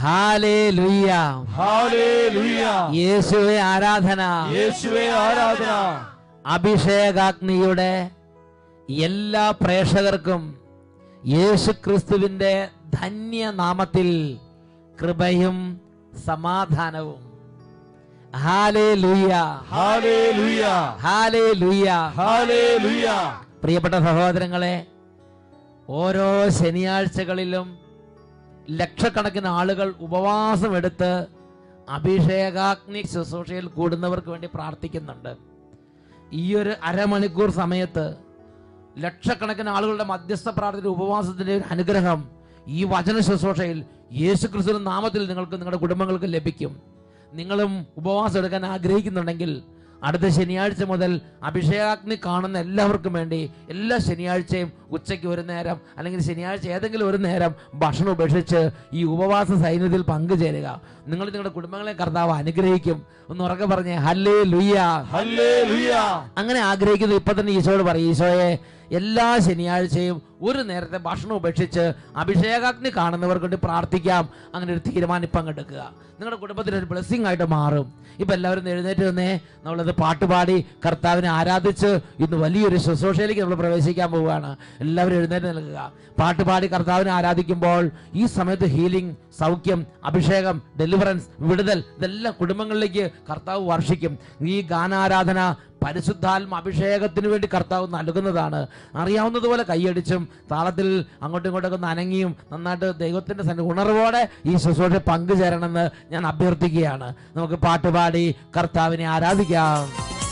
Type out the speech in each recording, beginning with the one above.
Hallelujah hallelujah യേശുവെ ആരാധന യേശുവേ ആരാധന അഭിഷേകാഗ്നിയുടെ എല്ലാ പ്രേക്ഷകർക്കും യേശു ക്രിസ്തുവിന്റെ ധന്യനാമത്തിൽ കൃപയും സമാധാനവും ഹാലേ ലുയ്യ ഹാലേലുയ ഹാലേ ലുയ്യ ഹാലേലുയ പ്രിയപ്പെട്ട സഹോദരങ്ങളെ ഓരോ ശനിയാഴ്ചകളിലും ലക്ഷക്കണക്കിന് ആളുകൾ ഉപവാസം എടുത്ത് അഭിഷേകാഗ്നി ശുശ്രൂഷയിൽ കൂടുന്നവർക്ക് വേണ്ടി പ്രാർത്ഥിക്കുന്നുണ്ട് ഈ ഒരു അരമണിക്കൂർ സമയത്ത് ലക്ഷക്കണക്കിന് ആളുകളുടെ മധ്യസ്ഥ പ്രാർത്ഥന ഉപവാസത്തിന്റെ ഒരു അനുഗ്രഹം ഈ വചന ശുശ്രൂഷയിൽ യേശു ക്രിസ്തുവിന്റെ നാമത്തിൽ നിങ്ങൾക്ക് നിങ്ങളുടെ കുടുംബങ്ങൾക്ക് ലഭിക്കും നിങ്ങളും ഉപവാസം എടുക്കാൻ ആഗ്രഹിക്കുന്നുണ്ടെങ്കിൽ അടുത്ത ശനിയാഴ്ച മുതൽ അഭിഷേകാഗ്നി കാണുന്ന എല്ലാവർക്കും വേണ്ടി എല്ലാ ശനിയാഴ്ചയും ഉച്ചയ്ക്ക് ഒരു നേരം അല്ലെങ്കിൽ ശനിയാഴ്ച ഏതെങ്കിലും ഒരു നേരം ഭക്ഷണം ഉപേക്ഷിച്ച് ഈ ഉപവാസ സൈന്യത്തിൽ പങ്കുചേരുക നിങ്ങൾ നിങ്ങളുടെ കുടുംബങ്ങളെ കർത്താവ് അനുഗ്രഹിക്കും ഒന്ന് ഉറക്കെ പറഞ്ഞേ ഹല്ലേ ലുയ്യ ഹല്ലേലൂയ അങ്ങനെ ആഗ്രഹിക്കുന്നത് ഇപ്പൊ തന്നെ ഈശോയോട് പറയും ഈശോയെ എല്ലാ ശനിയാഴ്ചയും ഒരു നേരത്തെ ഭക്ഷണം ഉപേക്ഷിച്ച് അഭിഷേകാഗ്നി കാണുന്നവർക്ക് വേണ്ടി പ്രാർത്ഥിക്കാം അങ്ങനെ ഒരു തീരുമാനം ഇപ്പം എടുക്കുക നിങ്ങളുടെ കുടുംബത്തിന് ഒരു ബ്ലെസ്സിങ് ആയിട്ട് മാറും ഇപ്പൊ എല്ലാവരും ഒന്ന് എഴുന്നേറ്റ് വന്നേ നമ്മളത് പാട്ടുപാടി കർത്താവിനെ ആരാധിച്ച് ഇന്ന് വലിയൊരു ശുശ്രൂഷയിലേക്ക് നമ്മൾ പ്രവേശിക്കാൻ പോവുകയാണ് എല്ലാവരും എഴുന്നേറ്റ് നിൽക്കുക പാട്ടുപാടി കർത്താവിനെ ആരാധിക്കുമ്പോൾ ഈ സമയത്ത് ഹീലിംഗ് സൗഖ്യം അഭിഷേകം ഡെലിവറൻസ് വിടുതൽ ഇതെല്ലാം കുടുംബങ്ങളിലേക്ക് കർത്താവ് വർഷിക്കും ഈ ഗാനാരാധന പരിശുദ്ധാത്മ അഭിഷേകത്തിന് വേണ്ടി കർത്താവ് നൽകുന്നതാണ് അറിയാവുന്നതുപോലെ കൈയടിച്ചും താളത്തിൽ അങ്ങോട്ടും ഇങ്ങോട്ടൊക്കെ ഒന്ന് അനങ്ങിയും നന്നായിട്ട് ദൈവത്തിന്റെ സന്നിധി ഉണർവോടെ ഈ ശുശ്രൂഷ പങ്കുചേരണമെന്ന് ഞാൻ അഭ്യർത്ഥിക്കുകയാണ് നമുക്ക് പാട്ടുപാടി കർത്താവിനെ ആരാധിക്കാം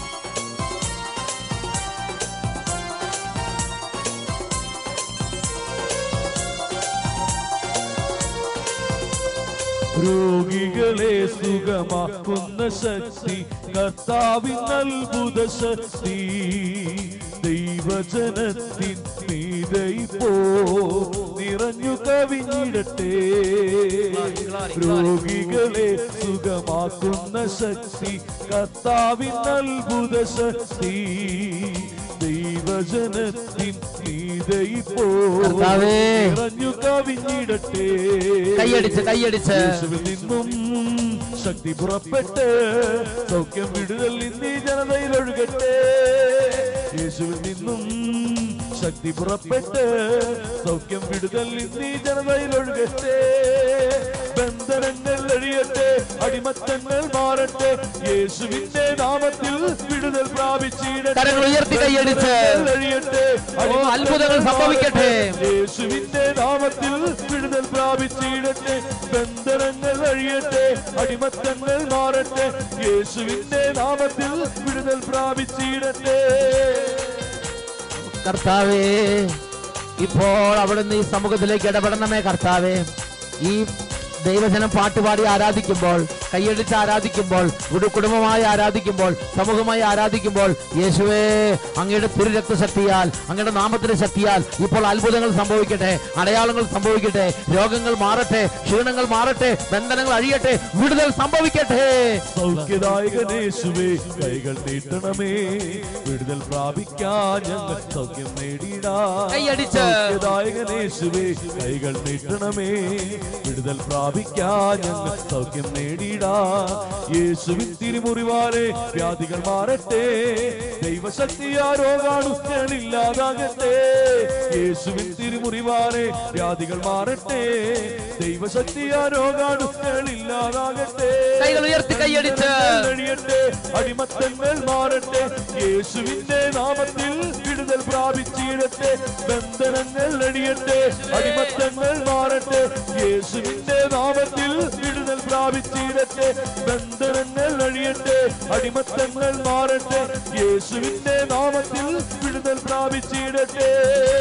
രോഗികളെ സുഖമാക്കുന്ന ശക്തി കർത്താവിൻ അത്ഭുത ശക്തി ദൈവജനത്തിൻ മീതയിപ്പോ നിറഞ്ഞു കവിഞ്ഞിടട്ടെ രോഗികളെ സുഖമാക്കുന്ന ശക്തി കർത്താവിൻ അത്ഭുത ശക്തി ദൈവജനത്തിൻ മീതയിപ്പോ കർത്താവേ. നിറഞ്ഞു കവിഞ്ഞിടട്ടെ കൈയടിച്ച് കൈയടിച്ച് യേശുവിൽ നിന്നും ശക്തി പുറപ്പെട്ട് സൗഖ്യം വിടുതൽ ഇന്നീ ജനതയിൽ ഒഴുകട്ടെ യേശുവിൽ നിന്നും ശക്തി പുറപ്പെട്ട് സൗഖ്യം വിടുതൽ ഇന്നീ ജനതയിൽ ഒഴുകട്ടെ ബന്ധനങ്ങൾ അഴിയട്ടെ അടിമത്തങ്ങൾ മാറട്ടെ യേശുവിന്റെ നാമത്തിൽ വിടുതൽ പ്രാപിച്ചിടട്ടെ കരങ്ങൾ ഉയർത്തി കൈയടിച്ച് ബന്ധനങ്ങൾ അഴിയട്ടെ ഓ, അത്ഭുതങ്ങൾ സംഭവിക്കട്ടെ യേശുവിന്റെ നാമത്തിൽ വിടുതൽ പ്രാപിച്ചിടട്ടെ ബന്ധനങ്ങൾ അഴിയട്ടെ അടിമത്തങ്ങൾ മാറട്ടെ യേശുവിന്റെ നാമത്തിൽ വിടുതൽ പ്രാപിച്ചിടട്ടെ കർത്താവേ ഇപ്പോൾ അവിടുന്ന് ഈ സമൂഹത്തിലേക്ക് ഇടപെടണമേ കർത്താവേ ഈ ദൈവജനം പാട്ടുപാടി ആരാധിക്കുമ്പോൾ കൈയടിച്ച് ആരാധിക്കുമ്പോൾ ഒരു കുടുംബമായി ആരാധിക്കുമ്പോൾ സമൂഹമായി ആരാധിക്കുമ്പോൾ യേശുവേ അങ്ങയുടെ തിരുരക്തശക്തിയാൽ അങ്ങയുടെ നാമത്തിന്റെ ശക്തിയാൽ ഇപ്പോൾ അത്ഭുതങ്ങൾ സംഭവിക്കട്ടെ അടയാളങ്ങൾ സംഭവിക്കട്ടെ രോഗങ്ങൾ മാറട്ടെ ക്ഷീണങ്ങൾ മാറട്ടെ ബന്ധനങ്ങൾ അഴിയട്ടെ വിടുതൽ സംഭവിക്കട്ടെ സൗഖ്യദായകനേശുവേ കൈകൾ നീട്ടണമേ വിടുതൽ പ്രാപിക്കാൻ ഞങ്ങൾ സൗഖ്യം നേടിയിടാം കൈയടിച്ച്. സൗഖ്യദായകനേശുവേ കൈകൾ നീട്ടണമേ വിടുതൽ പ്രാപിക്കാൻ ഞങ്ങൾ സൗഖ്യം നേടിയിടാം യേശുവിൻ തിരുമുറിവാലെ വ്യാധികൾ മാറട്ടെ ദൈവശക്തിയാ രോഗാണുക്കളില്ലാതാകട്ടെ യേശുവിൻ തിരുമുറിവാലെ വ്യാധികൾ മാറട്ടെ ദൈവശക്തിയാ രോഗാണുക്കളില്ലാതാകട്ടെ കൈകൾ ഉയർത്തി കൈയടിച്ച് കഴിയട്ടെ അടിമത്തങ്ങൾ മാറട്ടെ യേശുവിന്റെ നാമത്തിൽ വിടുതൽ പ്രാപിച്ചിടട്ടെ ബന്ധനങ്ങൾ അടിയട്ടെ അടിമത്തങ്ങൾ മാറട്ടെ യേശുവിന്റെ നാമത്തിൽ വിടുതൽ പ്രാപിച്ചിടട്ടെ ബന്ധനങ്ങൾ അഴിയട്ടെ അടിമത്തങ്ങൾ മാറട്ടെ യേശുവിന്റെ നാമത്തിൽ വിടുതൽ പ്രാപിച്ചിടട്ടെ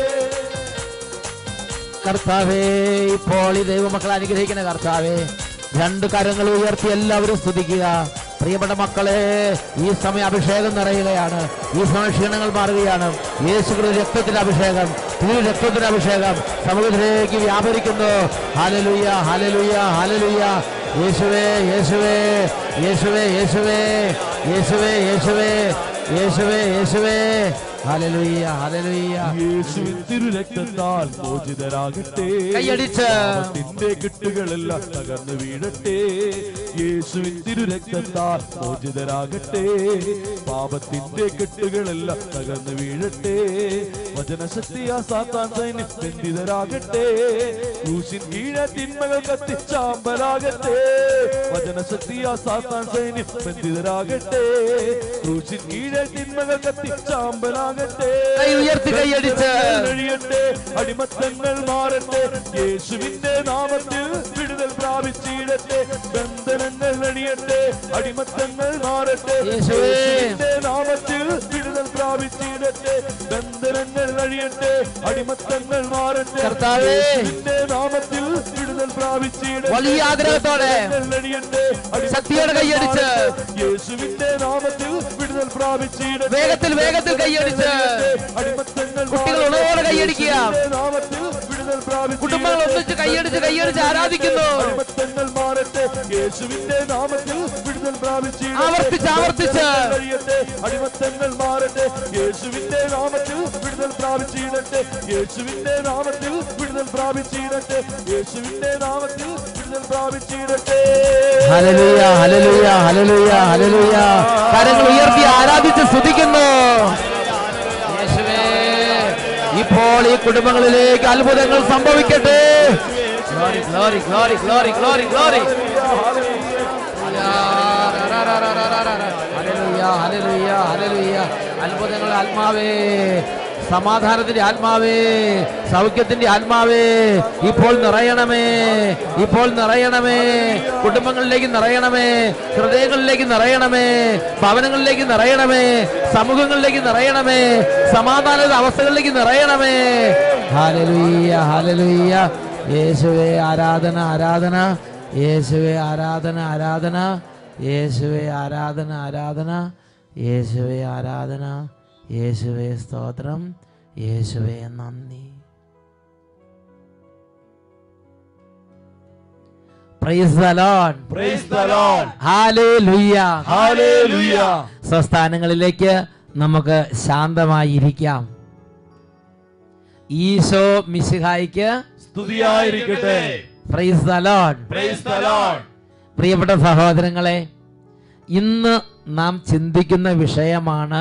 കർത്താവേ ഇപ്പോൾ ഈ ദൈവമക്കളെ അനുഗ്രഹിക്കുന്ന കർത്താവേ രണ്ട് കരങ്ങൾ ഉയർത്തി എല്ലാവരും സ്തുതിക്കുക പ്രിയപ്പെട്ട മക്കളെ ഈ സമയം അഭിഷേകം നിറയുകയാണ് ഈ സമയം ക്ഷീണങ്ങൾ മാറുകയാണ് യേശുക്കളുടെ രക്തത്തിന്റെ അഭിഷേകം തിരു രക്തത്തിന്റെ അഭിഷേകം സമൂഹത്തിലേക്ക് വ്യാപരിക്കുന്നു ഹാലലുയ്യ ഹാലലുയ്യ ഹാലലുയ്യ യേശുവേ യേശുവേ യേശുവേ യേശുവേ യേശുവേ യേശുവേ യേശുവേ യേശുവേ ഹല്ലേലൂയ ഹല്ലേലൂയ യേശുവിൻ തിരുരക്തത്താൽ മോചിതരാകട്ടെ കൈയടിച്ച്. പാപത്തിന്റെ കെട്ടുകളെല്ലാം തകർന്നു വീഴട്ടെ യേശുവിൻ തിരുരക്തത്താൽ മോചിതരാകട്ടെ പാപത്തിന്റെ കെട്ടുകളെല്ലാം തകർന്നു വീഴട്ടെ വചനശക്തിയാ സാത്താൻ സൈന്യം ബന്ധിതരാകട്ടെ ക്രൂശിൻ കീഴെ തിന്മകൾ കത്തിച്ചാമ്പലാകട്ടെ വചനശക്തിയാ സാത്താൻ സൈന്യം ബന്ധിതരാകട്ടെ ക്രൂശിൻ കീഴെ തിന്മകൾ കത്തിച്ചാമ്പലാകട്ടെ കൈ ഉയർത്തി കൈയടിച്ച്. കഴിയട്ടെ അടിമത്തങ്ങൾ മാറട്ടെ യേശുവിന്റെ നാമത്തിൽ വിടുതൽ പ്രാപിച്ചിടട്ടെ ബന്ധനങ്ങൾ അഴിയട്ടെ അടിമത്തങ്ങൾ മാറട്ടെ യേശുവേ. യേശുവിന്റെ നാമത്തിൽ വിടുതൽ പ്രാപിച്ചിടട്ടെ ബന്ധനങ്ങൾ അഴിയട്ടെ അടിമത്തങ്ങൾ മാറട്ടെ കർത്താവേ. യേശുവിന്റെ നാമത്തിൽ വിടുതൽ പ്രാപിച്ചിടട്ടെ വലിയ ആഗ്രഹത്തോടെ ബന്ധനങ്ങൾ അഴിയട്ടെ, അടിമത്തങ്ങൾ ശക്തിയോടെ കൈയടിച്ച്. മാറട്ടെ. യേശുവിന്റെ നാമത്തിൽ വിടുതൽ പ്രാപിച്ചിടട്ടെ വേഗത്തിൽ വേഗത്തിൽ കൈയടിച്ച് അടിമത്തങ്ങൾ കുട്ടികൾ ഉണർവോടെ കൈയടിക്കുക. നാമത്തിൽ വിടുതൽ പ്രാപിച്ചു കുടുംബങ്ങൾ ഒന്നിച്ച് കൈയടിച്ച് കൈയടിച്ച് ആരാധിക്കുന്നു അടിമത്തങ്ങൾ മാറട്ടെ യേശുവിന്റെ നാമത്തിൽ വിടുതൽ പ്രാപിച്ചു ആവർത്തിച്ച് ആവർത്തിച്ച്. കഴിയട്ടെ അടിമത്തങ്ങൾ മാറട്ടെ യേശുവിന്റെ നാമത്തിൽ വിടുതൽ പ്രാപിച്ചിടട്ടെ യേശുവിന്റെ നാമത്തിൽ വിടുതൽ പ്രാപിച്ചിടട്ടെ യേശുവിന്റെ നാമത്തിൽ വിടുതൽ പ്രാപിച്ചിടട്ടെ ഹല്ലേലൂയ ഹല്ലേലൂയ ഹല്ലേലൂയ ഹല്ലേലൂയ കരങ്ങൾ ഉയർത്തി ആരാധിച്ച് സ്തുതിക്കുന്നു യേശുവേ ഇപ്പോൾ ഈ കുടുംബങ്ങളിലേക്ക് അത്ഭുതങ്ങൾ സംഭവിക്കട്ടെ glory glory glory glory glory glory hallelujah hallelujah hallelujah അത്ഭുതങ്ങളുടെ ആത്മാവേ സമാധാനത്തിന്റെ ആത്മാവേ സൗഖ്യത്തിന്റെ ആത്മാവേ ഇപ്പോൾ നിറയണമേ ഇപ്പോൾ നിറയണമേ കുടുംബങ്ങളിലേക്ക് നിറയണമേ ഹൃദയങ്ങളിലേക്ക് നിറയണമേ ഭവനങ്ങളിലേക്ക് നിറയണമേ സമൂഹങ്ങളിലേക്ക് നിറയണമേ സമാധാന അവസ്ഥകളിലേക്ക് നിറയണമേ ഹാലലുയ്യ ഹാലലുയ്യ യേശുവേ ആരാധന ആരാധന യേശുവേ ആരാധന ആരാധന യേശുവേ ആരാധന ആരാധന യേശുവേ ആരാധന യേശുവേ സ്തോത്രം യേശുവേ നന്ദി praise the Lord Praise the Lord. Hallelujah Hallelujah. സ്വസ്ഥാനങ്ങളിലേക്ക് നമുക്ക് ശാന്തമായി ഇരിക്കാം ഈശോ മിശിഹായിക്ക് സ്തുതിയായിരിക്കട്ടെ praise the Lord Praise the Lord. പ്രിയപ്പെട്ട സഹോദരങ്ങളെ ഇന്ന് നാം ചിന്തിക്കുന്ന വിഷയമാണ്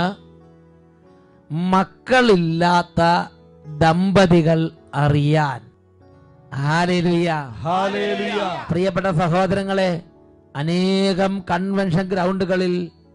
മക്കളില്ലാത്ത ദമ്പതികൾ അറിയാൻ ഹാലേലുയ Hallelujah. പ്രിയപ്പെട്ട സഹോദരങ്ങളെ അനേകം കൺവെൻഷൻ ഗ്രൗണ്ടുകളിൽ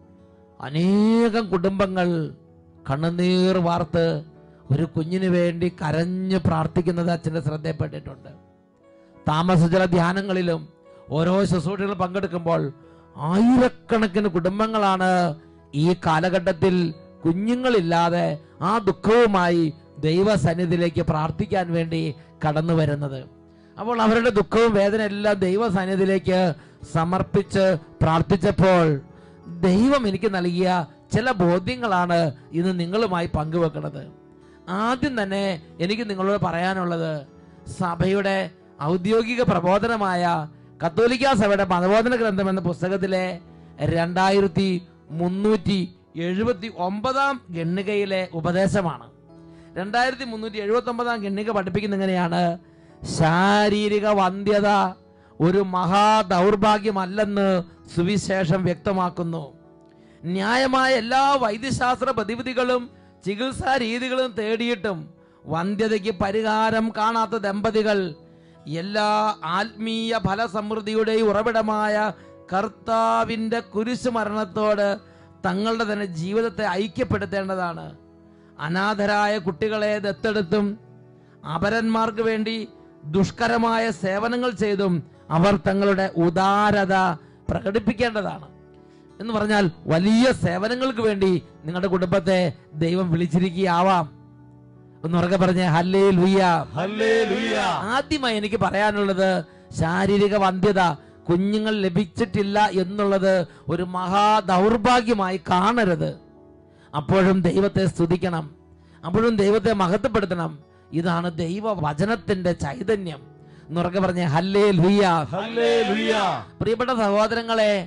അനേകം കുടുംബങ്ങൾ കണ്ണുനീർ വാർത്ത് ഒരു കുഞ്ഞിന് വേണ്ടി കരഞ്ഞു പ്രാർത്ഥിക്കുന്നത് അച്ഛൻ്റെ ശ്രദ്ധയപ്പെട്ടിട്ടുണ്ട് താമസജല ധ്യാനങ്ങളിലും ഓരോ ശുശ്രൂഷകൾ പങ്കെടുക്കുമ്പോൾ ആയിരക്കണക്കിന് കുടുംബങ്ങളാണ് ഈ കാലഘട്ടത്തിൽ കുഞ്ഞുങ്ങളില്ലാതെ ആ ദുഃഖവുമായി ദൈവസന്നിധിയിലേക്ക് പ്രാർത്ഥിക്കാൻ വേണ്ടി കടന്നു വരുന്നത് അപ്പോൾ അവരുടെ ദുഃഖവും വേദന എല്ലാം ദൈവസന്നിധിയിലേക്ക് സമർപ്പിച്ച് പ്രാർത്ഥിച്ചപ്പോൾ ദൈവം എനിക്ക് നൽകിയ ചില ബോധ്യങ്ങളാണ് ഇന്ന് നിങ്ങളുമായി പങ്കുവെക്കുന്നത് ആദ്യം തന്നെ എനിക്ക് നിങ്ങളോട് പറയാനുള്ളത് സഭയുടെ ഔദ്യോഗിക പ്രബോധനമായ കത്തോലിക്ക സഭയുടെ മതബോധന ഗ്രന്ഥം എന്ന പുസ്തകത്തിലെ രണ്ടായിരത്തി മുന്നൂറ്റി എഴുപത്തി ഒമ്പതാം ഗണ്ണികയിലെ ഉപദേശമാണ് രണ്ടായിരത്തി മുന്നൂറ്റി എഴുപത്തി ഒമ്പതാം ഗണ്ണിക പഠിപ്പിക്കുന്ന എങ്ങനെയാണ് ശാരീരിക വന്ധ്യത ഒരു മഹാദൗർഭാഗ്യമല്ലെന്ന് സുവിശേഷം വ്യക്തമാക്കുന്നു ന്യായമായ എല്ലാ വൈദ്യശാസ്ത്ര പ്രതിവിധികളും ചികിത്സാ രീതികളും തേടിയിട്ടും വന്ധ്യതയ്ക്ക് പരിഹാരം കാണാത്ത ദമ്പതികൾ എല്ലാ ആത്മീയ ഫലസമൃദ്ധിയുടെയും ഉറവിടമായ കർത്താവിൻ്റെ കുരിശു മരണത്തോട് തങ്ങളുടെ തന്നെ ജീവിതത്തെ ഐക്യപ്പെടുത്തേണ്ടതാണ് അനാഥരായ കുട്ടികളെ ദത്തെടുത്തും അപരന്മാർക്ക് വേണ്ടി ദുഷ്കരമായ സേവനങ്ങൾ ചെയ്തും അവർ തങ്ങളുടെ ഉദാരത പ്രകടിപ്പിക്കേണ്ടതാണ് എന്ന് പറഞ്ഞാൽ വലിയ സേവനങ്ങൾക്ക് വേണ്ടി നിങ്ങളുടെ കുടുംബത്തെ ദൈവം വിളിച്ചിരിക്കുകയാവാം ഒന്ന് ഉറക്കെ പറഞ്ഞേ ഹല്ലേ ലുയ്യ Hallelujah. ആദ്യമായി എനിക്ക് പറയാനുള്ളത് ശാരീരിക വന്ധ്യത കുഞ്ഞുങ്ങൾ ലഭിച്ചിട്ടില്ല എന്നുള്ളത് ഒരു മഹാ ദൗർഭാഗ്യമായി കാണരുത് അപ്പോഴും ദൈവത്തെ സ്തുതിക്കണം അപ്പോഴും ദൈവത്തെ മഹത്വപ്പെടുത്തണം ഇതാണ് ദൈവ വചനത്തിന്റെ ചൈതന്യം എന്നുറക്കെ പറഞ്ഞേ ഹല്ലേ ലുയ്യ Hallelujah. പ്രിയപ്പെട്ട സഹോദരങ്ങളെ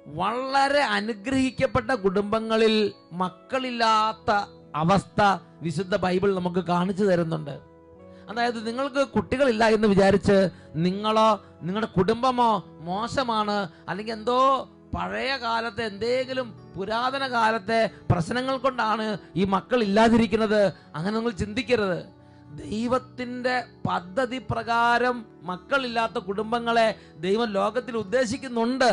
വളരെ അനുഗ്രഹിക്കപ്പെട്ട കുടുംബങ്ങളിൽ മക്കളില്ലാത്ത അവസ്ഥ വിശുദ്ധ ബൈബിൾ നമുക്ക് കാണിച്ചു തരുന്നുണ്ട് അതായത് നിങ്ങൾക്ക് കുട്ടികളില്ല എന്ന് വിചാരിച്ച് നിങ്ങളോ നിങ്ങളുടെ കുടുംബമോ മോശമാണ് അല്ലെങ്കിൽ എന്തോ പഴയ കാലത്തെ എന്തെങ്കിലും പുരാതന കാലത്തെ പ്രശ്നങ്ങൾ കൊണ്ടാണ് ഈ മക്കൾ ഇല്ലാതിരിക്കുന്നത് അങ്ങനെ നിങ്ങൾ ചിന്തിക്കരുത് ദൈവത്തിന്റെ പദ്ധതി പ്രകാരം മക്കളില്ലാത്ത കുടുംബങ്ങളെ ദൈവം ലോകത്തിൽ ഉദ്ദേശിക്കുന്നുണ്ട്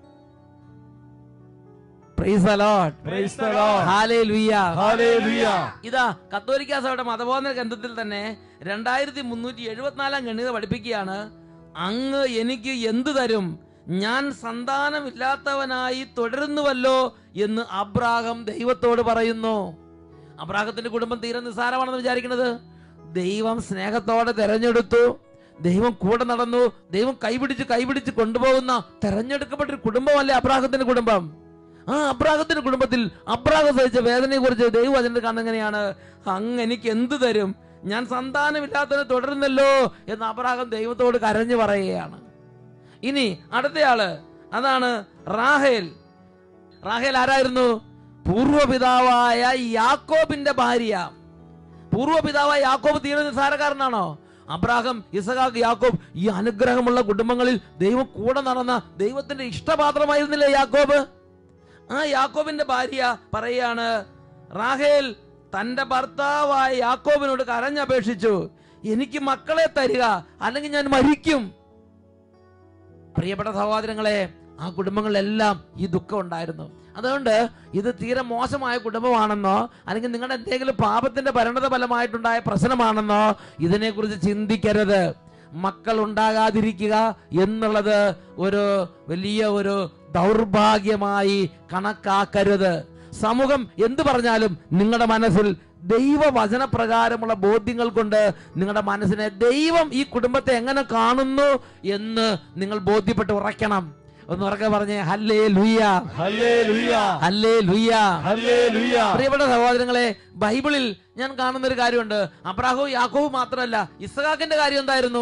Praise the Lord. Praise the Lord. Hallelujah. Hallelujah. ഇതാ കത്തോലിക്ക സഭയുടെ മതബോധന ഗ്രന്ഥത്തിൽ തന്നെ രണ്ടായിരത്തി മുന്നൂറ്റി എഴുപത്തിനാലാം ഗണിത പഠിപ്പിക്കുകയാണ് അങ്ങ് എനിക്ക് എന്തു തരും ഞാൻ സന്താനമില്ലാത്തവനായി തുടരുന്നുവല്ലോ എന്ന് അബ്രാഹം ദൈവത്തോട് പറയുന്നു അബ്രാഹത്തിന്റെ കുടുംബം തീരെ നിസ്സാരമാണെന്ന് വിചാരിക്കുന്നത് ദൈവം സ്നേഹത്തോടെ തെരഞ്ഞെടുത്തു ദൈവം കൂടെ നടന്നു ദൈവം കൈപിടിച്ച് കൈപിടിച്ച് കൊണ്ടുപോകുന്ന തെരഞ്ഞെടുക്കപ്പെട്ട ഒരു കുടുംബമല്ലേ അബ്രാഹത്തിന്റെ കുടുംബം ആ അബ്രാഹത്തിന്റെ കുടുംബത്തിൽ അബ്രാഹം സഹിച്ച വേദനയെ കുറിച്ച് ദൈവവചനത്തിൽ കാണുന്നത് എങ്ങനെയാണ് അങ്ങ് എനിക്ക് എന്ത് തരും ഞാൻ സന്താനമില്ലാത്തതിനെ തുടരുന്നല്ലോ എന്ന് അബ്രാഹം ദൈവത്തോട് കരഞ്ഞു പറയുകയാണ് ഇനി അടുത്തയാള് അതാണ് റാഹേൽ റാഹേൽ ആരായിരുന്നു പൂർവപിതാവായ യാക്കോബിന്റെ ഭാര്യ പൂർവപിതാവായ യാക്കോബ് തീരെ നിസ്സാരക്കാരനാണോ അബ്രാഹം ഇസഹാക്ക് യാക്കോബ് ഈ അനുഗ്രഹമുള്ള കുടുംബങ്ങളിൽ ദൈവം കൂടെ നടന്ന ദൈവത്തിന്റെ ഇഷ്ടപാത്രമായിരുന്നില്ലേ യാക്കോബ് ആ യാക്കോബിന്റെ ഭാര്യ പറയാണ് റാഹേൽ തന്റെ ഭർത്താവായ യാക്കോബിനോട് കരഞ്ഞപേക്ഷിച്ചു എനിക്ക് മക്കളെ തരിക അല്ലെങ്കിൽ ഞാൻ മരിക്കും പ്രിയപ്പെട്ട സഹോദരങ്ങളെ ആ കുടുംബങ്ങളിലെല്ലാം ഈ ദുഃഖം ഉണ്ടായിരുന്നു അതുകൊണ്ട് ഇത് തീരെ മോശമായ കുടുംബമാണെന്നോ അല്ലെങ്കിൽ നിങ്ങളുടെ എന്തെങ്കിലും പാപത്തിന്റെ പരിണത ഫലമായിട്ടുണ്ടായ പ്രശ്നമാണെന്നോ ഇതിനെക്കുറിച്ച് ചിന്തിക്കരുത് മക്കൾ ഉണ്ടാകാതിരിക്കുക എന്നുള്ളത് ഒരു വലിയ ഒരു ദൗർഭാഗ്യമായി കണക്കാക്കരുത് സമൂഹം എന്തു പറഞ്ഞാലും നിങ്ങളുടെ മനസ്സിൽ ദൈവവചനപ്രകാരമുള്ള ബോധ്യങ്ങൾ കൊണ്ട് നിങ്ങളുടെ മനസ്സിനെ ദൈവം ഈ കുടുംബത്തെ എങ്ങനെ കാണുന്നു എന്ന് നിങ്ങൾ ബോധ്യപ്പെട്ട് ഉറയ്ക്കണം ഒന്ന് ഉറക്കെ പറഞ്ഞേ ഹല്ലേ ലുയ്യ Hallelujah. ഹല്ലേ ലുയ്യ Hallelujah. പ്രിയപ്പെട്ട സഹോദരങ്ങളെ ബൈബിളിൽ ഞാൻ കാണുന്ന ഒരു കാര്യമുണ്ട് അബ്രാഹവും യാക്കോവും മാത്രമല്ല ഇസഹാക്കിന്റെ കാര്യം എന്തായിരുന്നു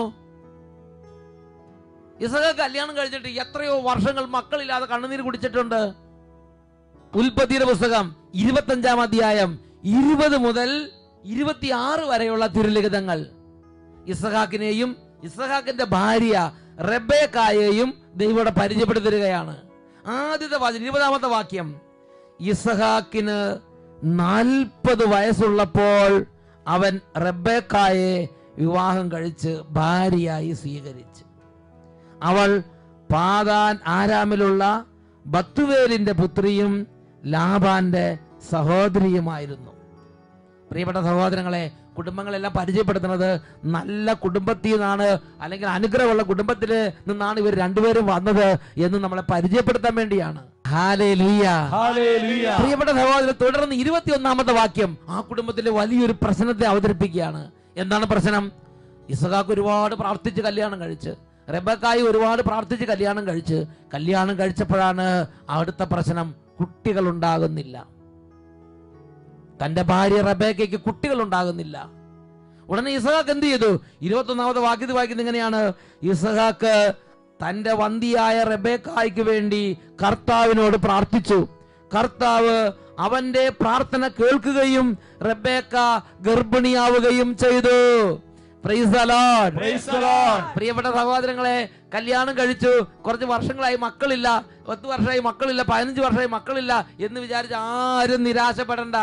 ഇസഹാക്ക് കല്യാണം കഴിച്ചിട്ട് എത്രയോ വർഷങ്ങൾ മക്കളില്ലാതെ കണ്ണുനീര് കുടിച്ചിട്ടുണ്ട് ഉൽപ്പത്തിയുടെ പുസ്തകം ഇരുപത്തഞ്ചാം അധ്യായം ഇരുപത് മുതൽ ഇരുപത്തിയാറ് വരെയുള്ള തിരുലിഖിതങ്ങൾ ഇസഹാക്കിനെയും ഇസഹാക്കിന്റെ ഭാര്യ റെബേക്കായെയും ദൈവോടെ പരിചയപ്പെടുത്തി തരികയാണ് ആദ്യത്തെ വാക്യം ഇരുപതാമത്തെ വാക്യം ഇസഹാക്കിന് നാൽപ്പത് വയസ്സുള്ളപ്പോൾ അവൻ റെബേക്കായെ വിവാഹം കഴിച്ച് ഭാര്യയായി സ്വീകരിച്ചു അവൾ പാതാൻ ആരാമിലുള്ള ബത്തുവേലിന്റെ പുത്രിയും ലാബാന്റെ സഹോദരിയുമായിരുന്നു പ്രിയപ്പെട്ട സഹോദരങ്ങളെ കുടുംബങ്ങളെല്ലാം പരിചയപ്പെടുത്തുന്നത് നല്ല കുടുംബത്തിൽ നിന്നാണ് അല്ലെങ്കിൽ അനുഗ്രഹമുള്ള കുടുംബത്തിൽ നിന്നാണ് ഇവർ രണ്ടുപേരും വന്നത് എന്ന് നമ്മളെ പരിചയപ്പെടുത്താൻ വേണ്ടിയാണ് ഹാലേലൂയ Hallelujah. പ്രിയപ്പെട്ട സഹോദരൻ തുടർന്ന് ഇരുപത്തിയൊന്നാമത്തെ വാക്യം ആ കുടുംബത്തിലെ വലിയൊരു പ്രശ്നത്തെ അവതരിപ്പിക്കുകയാണ് എന്താണ് പ്രശ്നം ഇസഹാക്ക് ഒരുപാട് പ്രാർത്ഥിച്ച് കല്യാണം കഴിച്ച് റെബക്കായി ഒരുപാട് പ്രാർത്ഥിച്ച് കല്യാണം കഴിച്ച് കല്യാണം കഴിച്ചപ്പോഴാണ് അടുത്ത പ്രശ്നം കുട്ടികൾ ഉണ്ടാകുന്നില്ല തന്റെ ഭാര്യ റബേക്കയ്ക്ക് കുട്ടികൾ ഉണ്ടാകുന്നില്ല ഉടനെ ഇസഹാക്ക് എന്ത് ചെയ്തു ഇരുപത്തൊന്നാമത്തെ വാക്യത്തിൽ വായിക്കുന്നത് ഇങ്ങനെയാണ് ഇസഹാക്ക് തന്റെ വന്തിയായ റബേക്കായ്ക്ക് വേണ്ടി കർത്താവിനോട് പ്രാർത്ഥിച്ചു കർത്താവ് അവന്റെ പ്രാർത്ഥന കേൾക്കുകയും റബേക്ക ഗർഭിണിയാവുകയും ചെയ്തു Praise the Lord. Praise the Lord. പ്രിയപ്പെട്ട സഹോദരങ്ങളെ കല്യാണം കഴിച്ചു കുറച്ച് വർഷങ്ങളായി മക്കളില്ല പത്ത് വർഷമായി മക്കളില്ല പതിനഞ്ച് വർഷമായി മക്കളില്ല എന്ന് വിചാരിച്ച് ആരും നിരാശപ്പെടണ്ട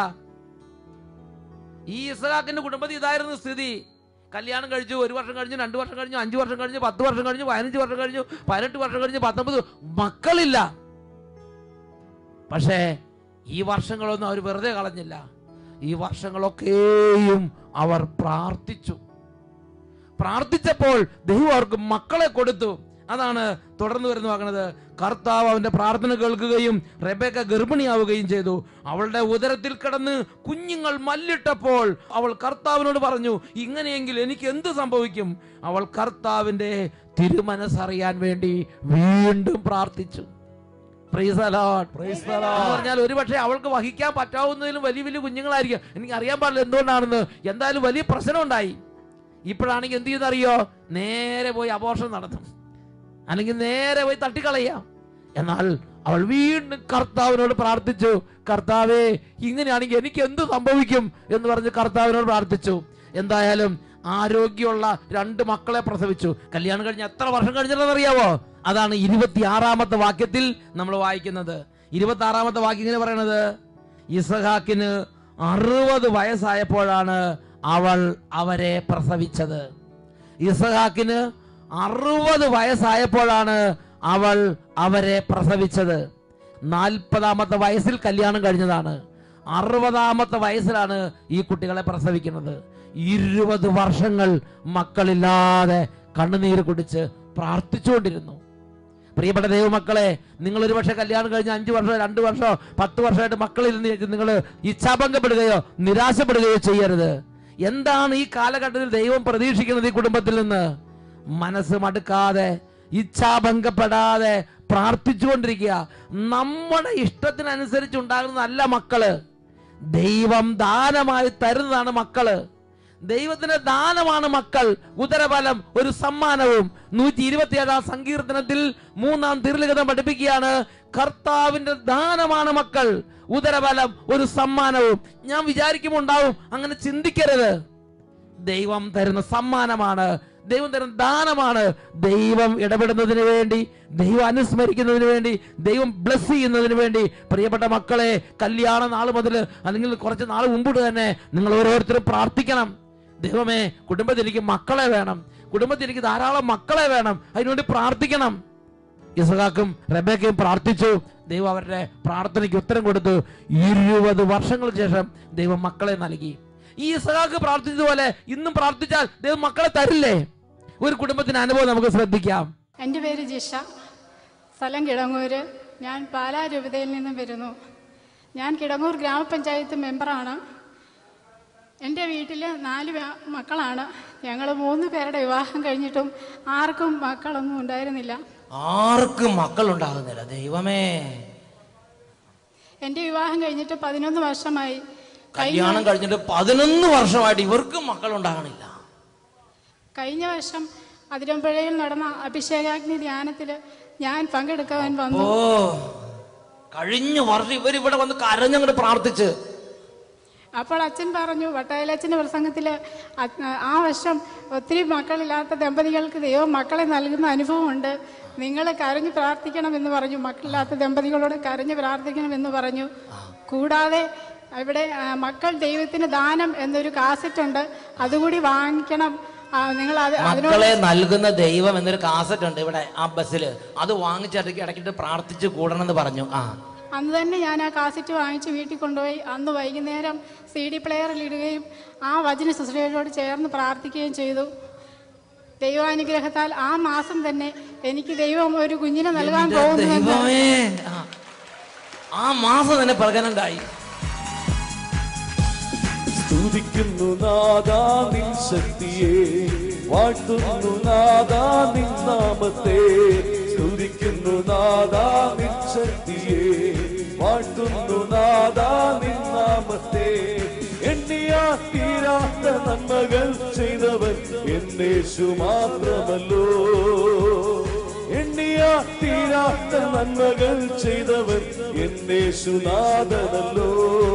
ഈ ഇസ്ഹാക്കിന്റെ കുടുംബത്തിൽ ഇതായിരുന്നു സ്ഥിതി കല്യാണം കഴിച്ചു ഒരു വർഷം കഴിഞ്ഞു രണ്ടു വർഷം കഴിഞ്ഞു അഞ്ചു വർഷം കഴിഞ്ഞു പത്ത് വർഷം കഴിഞ്ഞു പതിനഞ്ച് വർഷം കഴിഞ്ഞു പതിനെട്ട് വർഷം കഴിഞ്ഞു പത്തൊമ്പത് മക്കളില്ല പക്ഷേ ഈ വർഷങ്ങളൊന്നും അവർ വെറുതെ കളഞ്ഞില്ല ഈ വർഷങ്ങളൊക്കെയും അവർ പ്രാർത്ഥിച്ചു പ്രാർത്ഥിച്ചപ്പോൾ ദൈവം അവർക്ക് മക്കളെ കൊടുത്തു അതാണ് തുടർന്ന് വരുന്ന വാങ്ങുന്നത് കർത്താവ് അവന്റെ പ്രാർത്ഥന കേൾക്കുകയും റെബേക്ക ഗർഭിണിയാവുകയും ചെയ്തു അവളുടെ ഉദരത്തിൽ കിടന്ന് കുഞ്ഞുങ്ങൾ മല്ലിട്ടപ്പോൾ അവൾ കർത്താവിനോട് പറഞ്ഞു ഇങ്ങനെയെങ്കിൽ എനിക്ക് എന്ത് സംഭവിക്കും അവൾ കർത്താവിന്റെ തിരുമനസ്സറിയാൻ വേണ്ടി വീണ്ടും പ്രാർത്ഥിച്ചു Praise the Lord. Praise the എന്ന് Lord. പറഞ്ഞാൽ ഒരുപക്ഷെ അവൾക്ക് വഹിക്കാൻ പറ്റാവുന്നതിലും വലിയ വലിയ കുഞ്ഞുങ്ങളായിരിക്കും എനിക്ക് അറിയാൻ പാടില്ല എന്തുകൊണ്ടാണെന്ന് എന്തായാലും വലിയ പ്രശ്നം ഉണ്ടായി ഇപ്പോഴാണെങ്കിൽ എന്ത് ചെയ്യുന്നറിയോ നേരെ പോയി അബോർഷൻ നടത്തും അല്ലെങ്കിൽ നേരെ പോയി തട്ടിക്കളയാം എന്നാൽ അവൾ വീണ്ടും കർത്താവിനോട് പ്രാർത്ഥിച്ചു കർത്താവേ ഇങ്ങനെയാണെങ്കിൽ എനിക്ക് എന്ത് സംഭവിക്കും എന്ന് പറഞ്ഞ് കർത്താവിനോട് പ്രാർത്ഥിച്ചു എന്തായാലും ആരോഗ്യമുള്ള രണ്ട് മക്കളെ പ്രസവിച്ചു കല്യാണം കഴിഞ്ഞ് എത്ര വർഷം കഴിഞ്ഞിട്ടുണ്ടെന്ന് അറിയാവോ അതാണ് ഇരുപത്തിയാറാമത്തെ വാക്യത്തിൽ നമ്മൾ വായിക്കുന്നത് ഇരുപത്തി ആറാമത്തെ വാക്യം ഇങ്ങനെ പറയണത് ഇസഹാക്കിന് അറുപത് വയസ്സായപ്പോഴാണ് അവൾ അവരെ പ്രസവിച്ചത് ഇസഹാക്കിന് അറുപത് വയസ്സായപ്പോഴാണ് അവൾ അവരെ പ്രസവിച്ചത് നാൽപ്പതാമത്തെ വയസ്സിൽ കല്യാണം കഴിഞ്ഞതാണ് അറുപതാമത്തെ വയസ്സിലാണ് ഈ കുട്ടികളെ പ്രസവിക്കുന്നത് ഇരുപത് വർഷങ്ങൾ മക്കളില്ലാതെ കണ്ണുനീര് കുടിച്ച് പ്രാർത്ഥിച്ചുകൊണ്ടിരുന്നു പ്രിയപ്പെട്ട ദൈവമക്കളെ നിങ്ങൾ ഒരു പക്ഷേ കല്യാണം കഴിഞ്ഞ് അഞ്ച് വർഷമോ രണ്ട് വർഷമോ പത്ത് വർഷമായിട്ട് മക്കളിൽ നിന്ന് നിങ്ങൾ ഇച്ഛാഭംഗപ്പെടുകയോ നിരാശപ്പെടുകയോ ചെയ്യരുത് എന്താണ് ഈ കാലഘട്ടത്തിൽ ദൈവം പ്രതീക്ഷിക്കുന്നത് ഈ കുടുംബത്തിൽ നിന്ന് മനസ്സ് മടുക്കാതെ ഇച്ഛാഭംഗപ്പെടാതെ പ്രാർത്ഥിച്ചുകൊണ്ടിരിക്കുക നമ്മുടെ ഇഷ്ടത്തിനനുസരിച്ച് ഉണ്ടാകുന്നതല്ല മക്കള് ദൈവം ദാനമായി തരുന്നതാണ് മക്കള് ദൈവത്തിന്റെ ദാനമാണ് മക്കൾ ഉദരഫലം ഒരു സമ്മാനവും നൂറ്റി ഇരുപത്തിയേഴാം സങ്കീർത്തനത്തിൽ മൂന്നാം തിരുലിഖിതം പഠിപ്പിക്കുകയാണ് കർത്താവിന്റെ ദാനമാണ് മക്കൾ ഉദരഫലം ഒരു സമ്മാനവും ഞാൻ വിചാരിക്കുമ്പോൾ ഉണ്ടാവും അങ്ങനെ ചിന്തിക്കരുത് ദൈവം തരുന്ന സമ്മാനമാണ് ദൈവം തരുന്ന ദാനമാണ് ദൈവം ഇടപെടുന്നതിന് വേണ്ടി ദൈവം അനുസ്മരിക്കുന്നതിന് വേണ്ടി ദൈവം ബ്ലസ് ചെയ്യുന്നതിന് വേണ്ടി പ്രിയപ്പെട്ട മക്കളെ കല്യാണ നാൾ മുതൽ അല്ലെങ്കിൽ കുറച്ച് നാൾ മുമ്പിട്ട് തന്നെ നിങ്ങൾ ഓരോരുത്തരും പ്രാർത്ഥിക്കണം ദൈവമേ കുടുംബത്തിൽ എനിക്ക് മക്കളെ വേണം കുടുംബത്തിൽ എനിക്ക് ധാരാളം മക്കളെ വേണം അതിനുവേണ്ടി പ്രാർത്ഥിക്കണം ഇസഹാക്കും റബേക്കയും പ്രാർത്ഥിച്ചു ദൈവം അവരുടെ പ്രാർത്ഥനയ്ക്ക് ഉത്തരം കൊടുത്തു ഇരുപത് വർഷങ്ങൾക്ക് ശേഷം ദൈവം മക്കളെ നൽകി ഈ ഇസഹാക്ക് പ്രാർത്ഥിച്ചതുപോലെ ഇന്നും പ്രാർത്ഥിച്ചാൽ ദൈവം മക്കളെ തരില്ലേ ഒരു കുടുംബത്തിന് അനുഭവം നമുക്ക് ശ്രദ്ധിക്കാം എൻ്റെ പേര് ജിഷ സ്ഥലം കിടങ്ങൂര് ഞാൻ പാലാ രൂപതയിൽ നിന്നും വരുന്നു ഞാൻ കിടങ്ങൂർ ഗ്രാമപഞ്ചായത്ത് മെമ്പറാണ് എൻ്റെ വീട്ടിൽ നാല് വ്യ- മക്കളാണ് ഞങ്ങൾ മൂന്ന് പേരുടെ വിവാഹം കഴിഞ്ഞിട്ടും ആർക്കും മക്കളൊന്നും ഉണ്ടായിരുന്നില്ല ആർക്കും മക്കൾ ഉണ്ടാകുന്നില്ല ദൈവമേ എൻ്റെ വിവാഹം കഴിഞ്ഞിട്ട് പതിനൊന്ന് വർഷമായി കല്യാണം കഴിഞ്ഞിട്ട് പതിനൊന്ന് വർഷമായിട്ട് ഇവർക്കും മക്കൾ ഉണ്ടാകണില്ല കഴിഞ്ഞ വർഷം അതിരമ്പുഴയിൽ നടന്ന അഭിഷേകാഗ്നി ധ്യാനത്തിൽ ഞാൻ പങ്കെടുക്കാൻ ഓ വന്നു കഴിഞ്ഞ വർഷം ഇവർ ഇവിടെ വന്ന് കരഞ്ഞങ്ങോട്ട് പ്രാർത്ഥിച്ച് അപ്പോൾ അച്ഛൻ പറഞ്ഞു വട്ടായിലച്ഛൻ്റെ പ്രസംഗത്തിൽ ആ വർഷം ഒത്തിരി മക്കളില്ലാത്ത ദമ്പതികൾക്ക് ദൈവം മക്കളെ നൽകുന്ന അനുഭവമുണ്ട് നിങ്ങൾ കരഞ്ഞ് പ്രാർത്ഥിക്കണം എന്ന് പറഞ്ഞു മക്കളില്ലാത്ത ദമ്പതികളോട് കരഞ്ഞ് പ്രാർത്ഥിക്കണം എന്ന് പറഞ്ഞു കൂടാതെ ഇവിടെ ആ, മക്കൾ ദൈവത്തിന് ദാനം എന്നൊരു കാസറ്റ് ഉണ്ട് അതുകൂടി വാങ്ങിക്കണം ആ, നിങ്ങൾ അത് അതിനോട് മക്കളെ നൽകുന്ന ദൈവം എന്നൊരു കാസറ്റ് ഉണ്ട് ഇവിടെ ആ ബസ്സിൽ അത് വാങ്ങിച്ചിടയ്ക്ക് ഇടയ്ക്കിട്ട് പ്രാർത്ഥിച്ച് കൂടണം എന്ന് പറഞ്ഞു ആ അന്ന് തന്നെ ഞാൻ ആ കാസറ്റ് വാങ്ങിച്ച് വീട്ടിൽ കൊണ്ടുപോയി അന്ന് വൈകുന്നേരം സി ഡി പ്ലെയറിൽ ഇടുകയും ആ വചന ശുശ്രൂഷയോട് ചേർന്ന് പ്രാർത്ഥിക്കുകയും ചെയ്തു ദൈവാനുഗ്രഹത്താൽ ആ മാസം തന്നെ എനിക്ക് ദൈവം ഒരു കുഞ്ഞിനെ നൽകാൻ എന്റെ പോകുന്നുവെന്ന് ദൈവമേ ആ. ആ മാസം തന്നെ പ്രകടനണ്ടായി സ്തുതിക്കുന്നു നാദാ നിൻ ശക്തിയെ വാഴ്ത്തുന്നു നാദാ നിൻ നാമത്തെ സ്തുതിക്കുന്നു നാദാ നിൻ ശക്തിയെ വാഴ്ത്തുന്നു നാദാ നിൻ നാമത്തെ എണ്ണിയാ തീരാത്ത നന്മകൾ ചെയ്തവൻ എന്നേശു മാത്രമല്ലോ എണ്ണിയാ തീരാത്ത നന്മകൾ ചെയ്തവൻ എന്നേശുനാഥനല്ലോ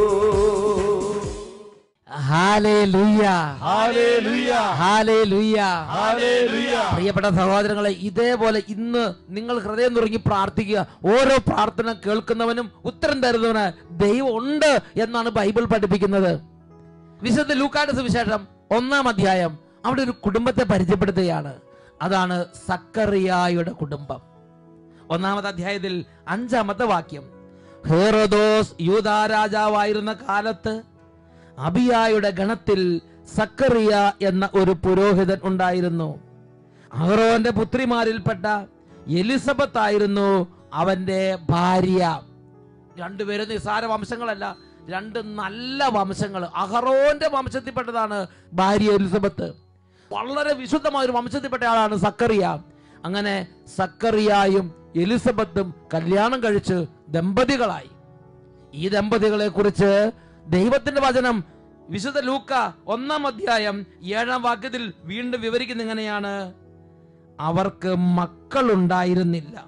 ഹാലേലൂയ. Hallelujah hallelujah. ഹാലേലൂയ പ്രിയപ്പെട്ട സഹോദരങ്ങളെ ഇതേപോലെ ഇന്ന് നിങ്ങൾ ഹൃദയം തുറങ്ങി പ്രാർത്ഥിക്കുക ഓരോ പ്രാർത്ഥന കേൾക്കുന്നവനും ഉത്തരം തരുന്നവന് ദൈവം ഉണ്ട് എന്നാണ് ബൈബിൾ പഠിപ്പിക്കുന്നത് വിശുദ്ധ ലൂക്കാട് സുവിശേഷം ഒന്നാം അധ്യായം അവിടെ ഒരു കുടുംബത്തെ പരിചയപ്പെടുത്തുകയാണ് അതാണ് സക്കറിയായുടെ കുടുംബം ഒന്നാമത്തെ അധ്യായത്തിൽ അഞ്ചാമത്തെ വാക്യം ഹേറോദോസ് യൂദാ രാജാവായിരുന്ന കാലത്ത് അബിയായുടെ ഗണത്തിൽ സക്കറിയ എന്ന ഒരു പുരോഹിതൻ ഉണ്ടായിരുന്നു അഹ്റോന്റെ പുത്രിമാരിൽപ്പെട്ട എലിസബത്ത് ആയിരുന്നു അവന്റെ ഭാര്യ രണ്ടുപേരും നിസാര വംശങ്ങളല്ല രണ്ട് നല്ല വംശങ്ങൾ അഹറോന്റെ വംശത്തിൽപ്പെട്ടതാണ് ഭാര്യ എലിസബത്ത് വളരെ വിശുദ്ധമായ ഒരു വംശത്തിൽപ്പെട്ട ആളാണ് സക്കറിയ അങ്ങനെ സക്കറിയായും എലിസബത്തും കല്യാണം കഴിച്ച് ദമ്പതികളായി ഈ ദമ്പതികളെ കുറിച്ച് ദൈവത്തിന്റെ വചനം വിശുദ്ധ ലൂക്ക ഒന്നാം അധ്യായം ഏഴാം വാക്യത്തിൽ വീണ്ടും വിവരിക്കുന്ന എങ്ങനെയാണ് അവർക്ക് മക്കളുണ്ടായിരുന്നില്ല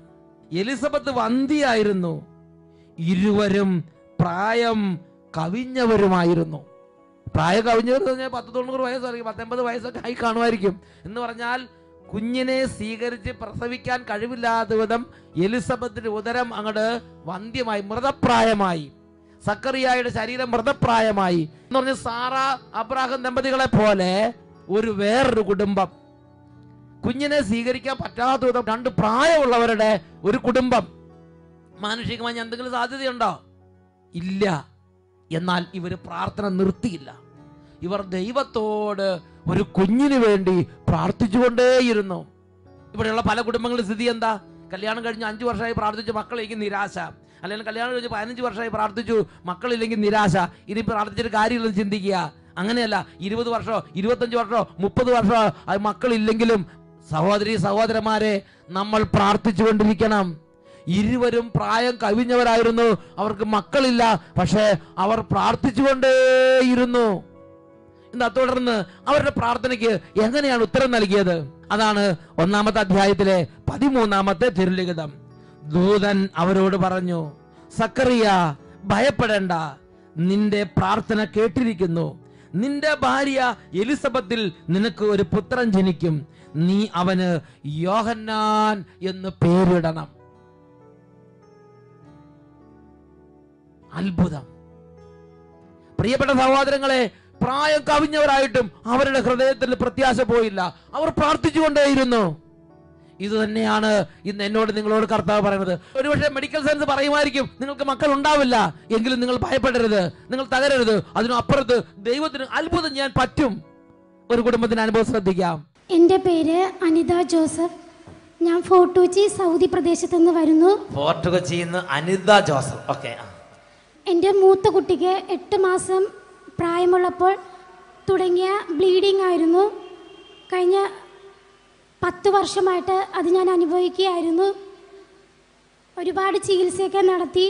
എലിസബത്ത് വന്ധിയായിരുന്നു ഇരുവരും പ്രായം കവിഞ്ഞവരുമായിരുന്നു പ്രായം കവിഞ്ഞവർ എന്ന് പറഞ്ഞാൽ പത്ത് തൊണ്ണൂറ് വയസ്സായിരിക്കും പത്തൊമ്പത് വയസ്സൊക്കെ ആയി കാണുമായിരിക്കും എന്ന് പറഞ്ഞാൽ കുഞ്ഞിനെ സ്വീകരിച്ച് പ്രസവിക്കാൻ കഴിവില്ലാത്ത വിധം എലിസബത്തിന്റെ ഉദരം അങ്ങോട്ട് വന്ധ്യമായി മൃതപ്രായമായി സക്കറിയായുടെ ശരീരം മൃതപ്രായമായി എന്ന് പറഞ്ഞ സാറ അബ്രാഹം ദമ്പതികളെ പോലെ ഒരു വേറൊരു കുടുംബം കുഞ്ഞിനെ സ്വീകരിക്കാൻ പറ്റാത്ത വിധം രണ്ട് പ്രായമുള്ളവരുടെ ഒരു കുടുംബം മാനുഷികമായി എന്തെങ്കിലും സാധ്യതയുണ്ടോ ഇല്ല എന്നാൽ ഇവർ പ്രാർത്ഥന നിർത്തിയില്ല ഇവർ ദൈവത്തോട് ഒരു കുഞ്ഞിന് വേണ്ടി പ്രാർത്ഥിച്ചുകൊണ്ടേയിരുന്നു ഇവിടെയുള്ള പല കുടുംബങ്ങളുടെ സ്ഥിതി എന്താ കല്യാണം കഴിഞ്ഞ് അഞ്ചു വർഷമായി പ്രാർത്ഥിച്ചു മക്കളില്ലെങ്കിൽ നിരാശ അല്ലെങ്കിൽ കല്യാണം കഴിഞ്ഞ് പതിനഞ്ച് വർഷമായി പ്രാർത്ഥിച്ചു മക്കളില്ലെങ്കിൽ നിരാശ ഇനി പ്രാർത്ഥിച്ചിട്ട് കാര്യമില്ലെന്ന് ചിന്തിക്കുക അങ്ങനെയല്ല ഇരുപത് വർഷമോ ഇരുപത്തഞ്ച് വർഷമോ മുപ്പത് വർഷമോ അത് മക്കളില്ലെങ്കിലും സഹോദരി സഹോദരന്മാരെ നമ്മൾ പ്രാർത്ഥിച്ചുകൊണ്ടിരിക്കണം ഇരുവരും പ്രായം കവിഞ്ഞവരായിരുന്നു അവർക്ക് മക്കളില്ല പക്ഷേ അവർ പ്രാർത്ഥിച്ചുകൊണ്ടേയിരുന്നു എന്താ തുടർന്ന് അവരുടെ പ്രാർത്ഥനയ്ക്ക് എങ്ങനെയാണ് ഉത്തരം നൽകിയത് അതാണ് ഒന്നാമത്തെ അധ്യായത്തിലെ പതിമൂന്നാമത്തെ തിരുലിഖിതം ദൂതൻ അവരോട് പറഞ്ഞു സക്കറിയ ഭയപ്പെടേണ്ട നിന്റെ പ്രാർത്ഥന കേട്ടിരിക്കുന്നു നിന്റെ ഭാര്യ എലിസബത്തിൽ നിനക്ക് ഒരു പുത്രൻ ജനിക്കും നീ അവന് യോഹന്നാൻ എന്ന് പേരിടണം അത്ഭുതം പ്രിയപ്പെട്ട സഹോദരങ്ങളെ പ്രായം കവിഞ്ഞവരായിട്ടും അവരുടെ ഹൃദയത്തിൽ പ്രത്യാശ പോയില്ല അവർ പ്രാർത്ഥിച്ചുകൊണ്ടേയിരുന്നു ഇത് തന്നെയാണ് ഇന്ന് എന്നോട് നിങ്ങളോട് കർത്താവ് പറയുന്നത് ഒരുപക്ഷെ മെഡിക്കൽ സയൻസ് പറയുമായിരിക്കും നിങ്ങൾക്ക് മക്കൾ ഉണ്ടാവില്ല എങ്കിലും നിങ്ങൾ ഭയപ്പെടരുത് നിങ്ങൾ തകരരുത് അതിനും അപ്പുറത്ത് ദൈവത്തിന് അത്ഭുതം ഞാൻ പറ്റും ഒരു കുടുംബത്തിന് അനുഭവം ശ്രദ്ധിക്കാം എൻ്റെ പേര് അനിത ജോസഫ് ഞാൻ ഫോർട്ട് കൊച്ചി സൗദി പ്രദേശത്ത് നിന്ന് വരുന്നു ഫോർട്ട് കൊച്ചിയിൽ നിന്ന് അനിത ജോസഫ് ഓക്കെ എൻ്റെ മൂത്ത കുട്ടിക്ക് എട്ട് മാസം പ്രായമുള്ളപ്പോൾ തുടങ്ങിയ ബ്ലീഡിംഗ് ആയിരുന്നു കഴിഞ്ഞ പത്ത് വർഷമായിട്ട് അത് ഞാൻ അനുഭവിക്കുകയായിരുന്നു ഒരുപാട് ചികിത്സയൊക്കെ നടത്തി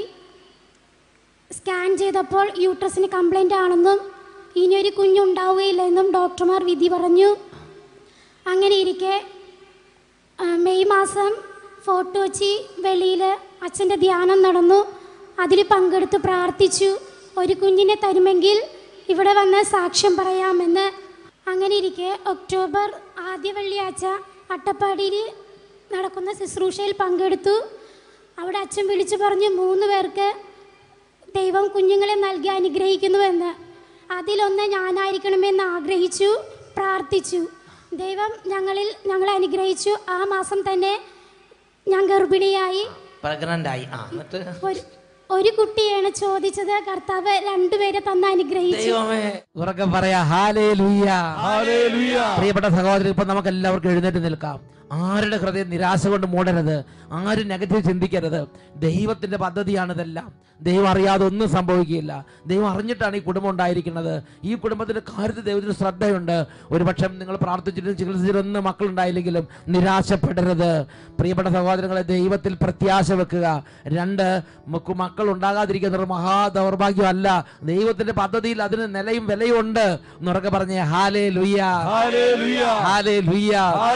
സ്കാൻ ചെയ്തപ്പോൾ യൂട്രസിന് കംപ്ലൈൻ്റ് ആണെന്നും ഇനിയൊരു കുഞ്ഞുണ്ടാവുകയില്ല എന്നും ഡോക്ടർമാർ വിധി പറഞ്ഞു അങ്ങനെ ഇരിക്കെ ആ, മെയ് മാസം ഫോർട്ട് കൊച്ചി വെളിയിൽ അച്ഛൻ്റെ ധ്യാനം നടന്നു അതിൽ പങ്കെടുത്ത് പ്രാർത്ഥിച്ചു ഒരു കുഞ്ഞിനെ തരുമെങ്കിൽ ഇവിടെ വന്ന് സാക്ഷ്യം പറയാമെന്ന് അങ്ങനെ ഇരിക്കെ ഒക്ടോബർ ആദ്യ വെള്ളിയാഴ്ച അട്ടപ്പാടിയിൽ നടക്കുന്ന ശുശ്രൂഷയിൽ പങ്കെടുത്തു അവിടെ അച്ഛൻ വിളിച്ചു പറഞ്ഞു മൂന്ന് പേർക്ക് ദൈവം കുഞ്ഞുങ്ങളെ നൽകി അനുഗ്രഹിക്കുന്നുവെന്ന് അതിലൊന്ന് ഞാനായിരിക്കണമെന്ന് ആഗ്രഹിച്ചു പ്രാർത്ഥിച്ചു ദൈവം ഞങ്ങളിൽ ഞങ്ങളെ അനുഗ്രഹിച്ചു ആ മാസം തന്നെ ഞാൻ ഗർഭിണിയായി പ്രഗ്നന്റ് ആയി ആ എന്നിട്ട് ഒരു ഒരു കുട്ടിയാണ് ചോദിച്ചത് കർത്താവ് രണ്ടുപേരെ തന്ന് അനുഗ്രഹിച്ചു ദൈവമേ ഉറക്കെ പറയാ ഹാലേ പ്രിയപ്പെട്ട സഹോദരൻ ഇപ്പൊ നമുക്ക് എല്ലാവർക്കും എഴുന്നേറ്റ് നിൽക്കാം ആരുടെ ഹൃദയം നിരാശ കൊണ്ട് മൂടരുത് ആരും നെഗറ്റീവ് ചിന്തിക്കരുത് ദൈവത്തിന്റെ പദ്ധതിയാണ് ഇതെല്ലാം ദൈവം അറിയാതെ ഒന്നും സംഭവിക്കുകയില്ല ദൈവം അറിഞ്ഞിട്ടാണ് ഈ കുടുംബം ഉണ്ടായിരിക്കുന്നത് ഈ കുടുംബത്തിന്റെ കാര്യത്തിൽ ദൈവത്തിന് ശ്രദ്ധയുണ്ട് ഒരുപക്ഷെ നിങ്ങൾ പ്രാർത്ഥിച്ചിട്ടും ചികിത്സിച്ചിട്ടൊന്നും മക്കളുണ്ടായില്ലെങ്കിലും നിരാശപ്പെടരുത് പ്രിയപ്പെട്ട സഹോദരങ്ങളെ ദൈവത്തിൽ പ്രത്യാശ വെക്കുക രണ്ട് നമുക്ക് മക്കൾ ഉണ്ടാകാതിരിക്കുന്ന ഒരു മഹാ ദൗർഭാഗ്യമല്ല ദൈവത്തിന്റെ പദ്ധതിയിൽ അതിന് നിലയും വിലയും ഉണ്ട് എന്നുറക്കെ പറഞ്ഞേ ഹാലേ ലുയ്യ ഹാലേ ലുയ്യ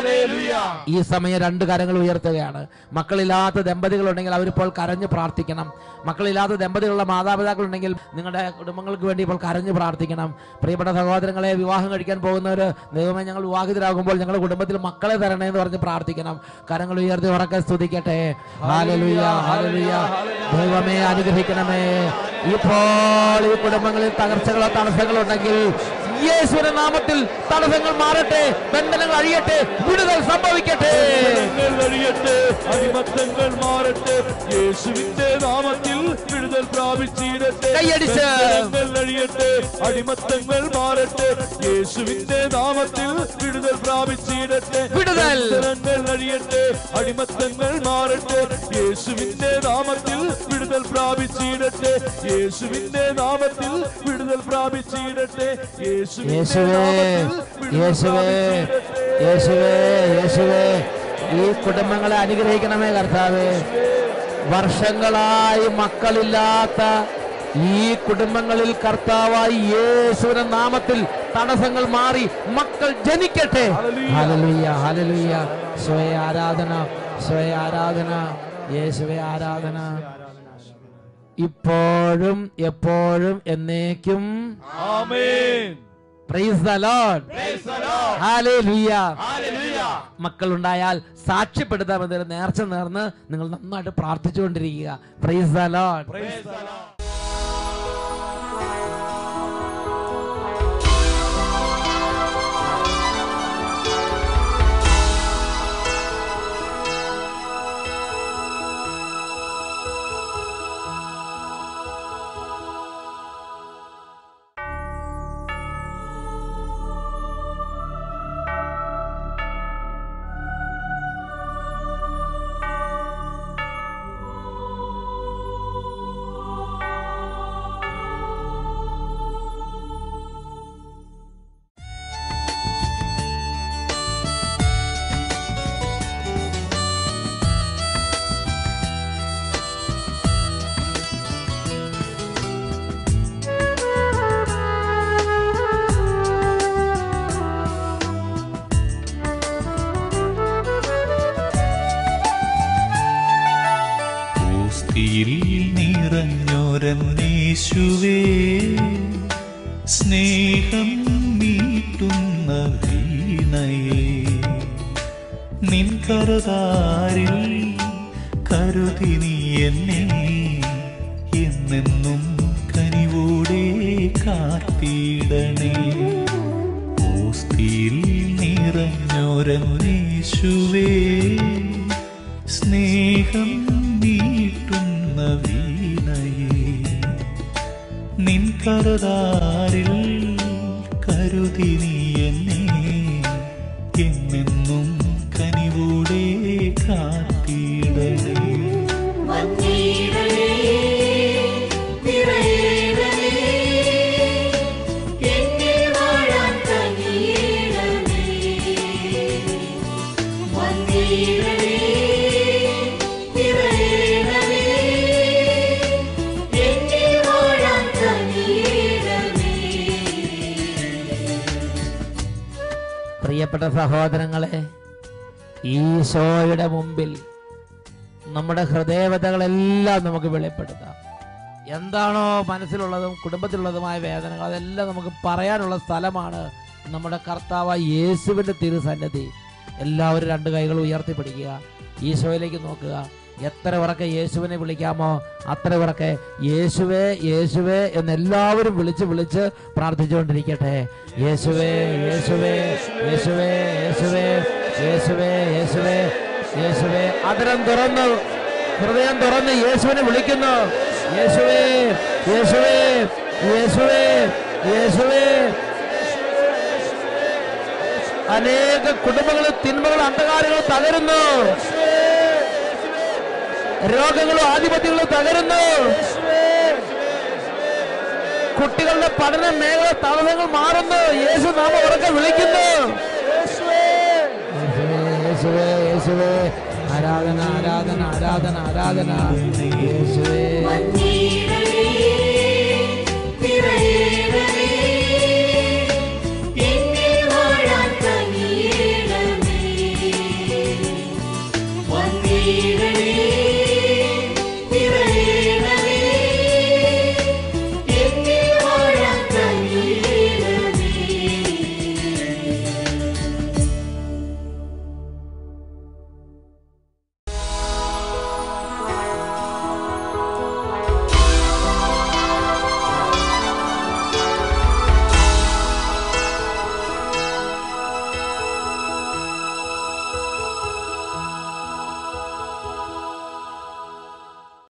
ഈ സമയം രണ്ട് കരങ്ങൾ ഉയർത്തുകയാണ് മക്കളില്ലാത്ത ദമ്പതികൾ ഉണ്ടെങ്കിൽ അവരിപ്പോൾ കരഞ്ഞ് പ്രാർത്ഥിക്കണം മക്കളില്ലാത്ത ദമ്പതികളുള്ള മാതാപിതാക്കൾ ഉണ്ടെങ്കിൽ നിങ്ങളുടെ കുടുംബങ്ങൾക്ക് വേണ്ടി ഇപ്പോൾ കരഞ്ഞ് പ്രാർത്ഥിക്കണം പ്രിയപ്പെട്ട സഹോദരങ്ങളെ വിവാഹം കഴിക്കാൻ പോകുന്നവർ ദൈവമേ ഞങ്ങൾ വിവാഹിതരാകുമ്പോൾ ഞങ്ങളുടെ കുടുംബത്തിൽ മക്കളെ തരണേ എന്ന് പറഞ്ഞ് പ്രാർത്ഥിക്കണം കരങ്ങൾ ഉയർത്തി ഉറക്കെ സ്തുതിക്കട്ടെ ഹാലലുയ ഹാലലുയ ദൈവമേ അനുഗ്രഹിക്കണമേ ഇപ്പോൾ ഈ കുടുംബങ്ങളിൽ തകർച്ചകളോ തടസ്സങ്ങളോ ഉണ്ടെങ്കിൽ യേശുവിന്റെ നാമത്തിൽ തടസ്സങ്ങൾ മാറട്ടെ ബന്ധനങ്ങൾ അഴിയട്ടെ വിടുതൽ സംഭവിക്കട്ടെ ബന്ധനങ്ങൾ അഴിയട്ടെ അടിമത്തങ്ങൾ മാറട്ടെ യേശുവിന്റെ നാമത്തിൽ വിടുതൽ പ്രാപിച്ചിടട്ടെ കൈയടിച്ച്. ബന്ധനങ്ങൾ അഴിയട്ടെ അടിമത്തങ്ങൾ മാറട്ടെ യേശുവിന്റെ നാമത്തിൽ വിടുതൽ പ്രാപിച്ചിടട്ടെ വിടുതൽ. ബന്ധനങ്ങൾ അഴിയട്ടെ അടിമത്തങ്ങൾ മാറട്ടെ യേശുവിന്റെ നാമത്തിൽ വിടുതൽ പ്രാപിച്ചിടട്ടെ യേശുവിന്റെ നാമത്തിൽ വിടുതൽ പ്രാപിച്ചിടട്ടെ യേശുവിന്റെ യേശുവേ നാമത്തിൽ വിടുതൽ യേശുവേ പ്രാപിച്ചിടട്ടെ. യേശുവേ യേശുവേ ഈ കുടുംബങ്ങളെ അനുഗ്രഹിക്കണമേ കർത്താവേ വർഷങ്ങളായി മക്കളില്ലാത്ത ഈ കുടുംബങ്ങളിൽ കർത്താവായി യേശുവിന്റെ നാമത്തിൽ തടസ്സങ്ങൾ മാറി മക്കൾ ജനിക്കട്ടെ ഹല്ലേലൂയ ഹല്ലേലൂയ സ്വയ ആരാധന സ്വയ ആരാധന യേശുവെ ആരാധന ഇപ്പോഴും എപ്പോഴും എന്നേക്കും ആമേൻ praise the Lord Praise the Lord. Hallelujah Hallelujah. മക്കളുണ്ടായാൽ സാക്ഷ്യപ്പെടുത്താമെന്നൊരു നേർച്ച നേർന്ന് നിങ്ങൾ നന്നായിട്ട് പ്രാർത്ഥിച്ചുകൊണ്ടിരിക്കുക praise the Lord Praise the Lord. ക്രിസ്തിയിൽ നിറഞ്ഞൊരന്നേശുവേ സ്നേഹം നീട്ടുന്ന വീണയെ നിൻ കരതാരിൽ കരുതി നീ എന്നെ എന്നെന്നും കനിവോടെ കാത്തിടണേ ഓസ്തിയിൽ നിറഞ്ഞൊരന്നേശുവേ സ്നേഹം നീട്ടുന്ന വീണയെ നിൻ കരതാരിൽ കരുതി നീ എന്നെ എന്നെന്നും കനിവോടെ കാത്തിടണേ പ്രിയപ്പെട്ട സഹോദരങ്ങളെ ഈശോയുടെ മുമ്പിൽ നമ്മുടെ ഹൃദയവതകളെല്ലാം നമുക്ക് വെളിപ്പെടുത്താം എന്താണോ മനസ്സിലുള്ളതും കുടുംബത്തിലുള്ളതുമായ വേദനകൾ അതെല്ലാം നമുക്ക് പറയാനുള്ള സ്ഥലമാണ് നമ്മുടെ കർത്താവ് യേശുവിൻ്റെ തിരുസന്നിധി എല്ലാവരും രണ്ട് കൈകൾ ഉയർത്തിപ്പിടിക്കുക ഈശോയിലേക്ക് നോക്കുക എത്ര ഉറക്കെ യേശുവിനെ വിളിക്കാമോ അത്ര ഉറക്കെ യേശുവേ യേശുവേ എന്ന് എല്ലാവരും വിളിച്ച് വിളിച്ച് പ്രാർത്ഥിച്ചുകൊണ്ടിരിക്കട്ടെ യേശുവേ യേശുവേ യേശുവേ യേശുവേ യേശുവേ യേശുവേ യേശുവേ അതിരം തുറന്നു ഹൃദയം തുറന്ന് യേശുവിനെ വിളിക്കുന്നു യേശുവേ യേശുവേ യേശുവേ യേശുവേ അനേക കുടുംബങ്ങളും തിന്മകളും അന്ധകാരങ്ങളും തകരുന്നു രോഗങ്ങളും ആധിപത്യങ്ങളും തകരുന്നു കുട്ടികളുടെ പഠന മേഖല തടസ്സങ്ങൾ മാറുന്നു യേശു നാമം ഉറക്കെ വിളിക്കുന്നു യേശുവേ യേശുവേ യേശുവേ ആരാധന ആരാധന ആരാധന ആരാധന യേശുവേ വന്നീ